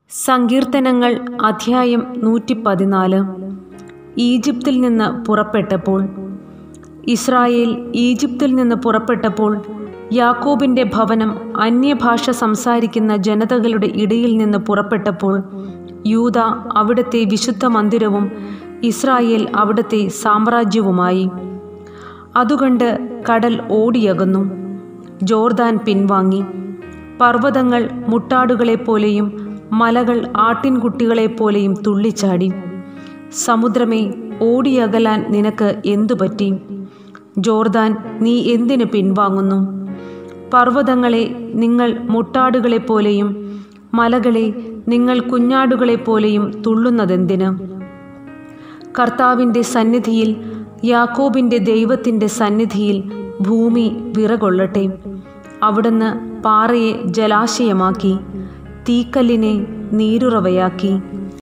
സങ്കീർത്തനങ്ങൾ അധ്യായം നൂറ്റി പതിനാല് ഈജിപ്തിൽ നിന്ന് പുറപ്പെട്ടപ്പോൾ ഇസ്രായേൽ ഈജിപ്തിൽ നിന്ന് പുറപ്പെട്ടപ്പോൾ യാക്കോബിൻ്റെ ഭവനം അന്യഭാഷ സംസാരിക്കുന്ന ജനതകളുടെ ഇടയിൽ നിന്ന് പുറപ്പെട്ടപ്പോൾ യൂത അവിടുത്തെ വിശുദ്ധ മന്ദിരവും ഇസ്രായേൽ അവിടുത്തെ സാമ്രാജ്യവുമായി അതുകണ്ട് കടൽ ഓടിയകന്നു ജോർദാൻ പിൻവാങ്ങി പർവ്വതങ്ങൾ മുട്ടാടുകളെപ്പോലെയും മലകൾ ആട്ടിൻകുട്ടികളെപ്പോലെയും തുള്ളിച്ചാടി സമുദ്രമേ ഓടിയകലാൻ നിനക്ക് എന്തു പറ്റി ജോർദാൻ നീ എന്തിനു പിൻവാങ്ങുന്നു പർവ്വതങ്ങളെ നിങ്ങൾ മുട്ടാടുകളെപ്പോലെയും മലകളെ നിങ്ങൾ കുഞ്ഞാടുകളെപ്പോലെയും തുള്ളുന്നതെന്തിന് കർത്താവിൻ്റെ സന്നിധിയിൽ യാക്കോബിൻ്റെ ദൈവത്തിൻ്റെ സന്നിധിയിൽ ഭൂമി വിറകൊള്ളട്ടെ അവിടുന്ന് പാറയെ ജലാശയമാക്കി തീക്കല്ലിനെ നീരുറവയാക്കി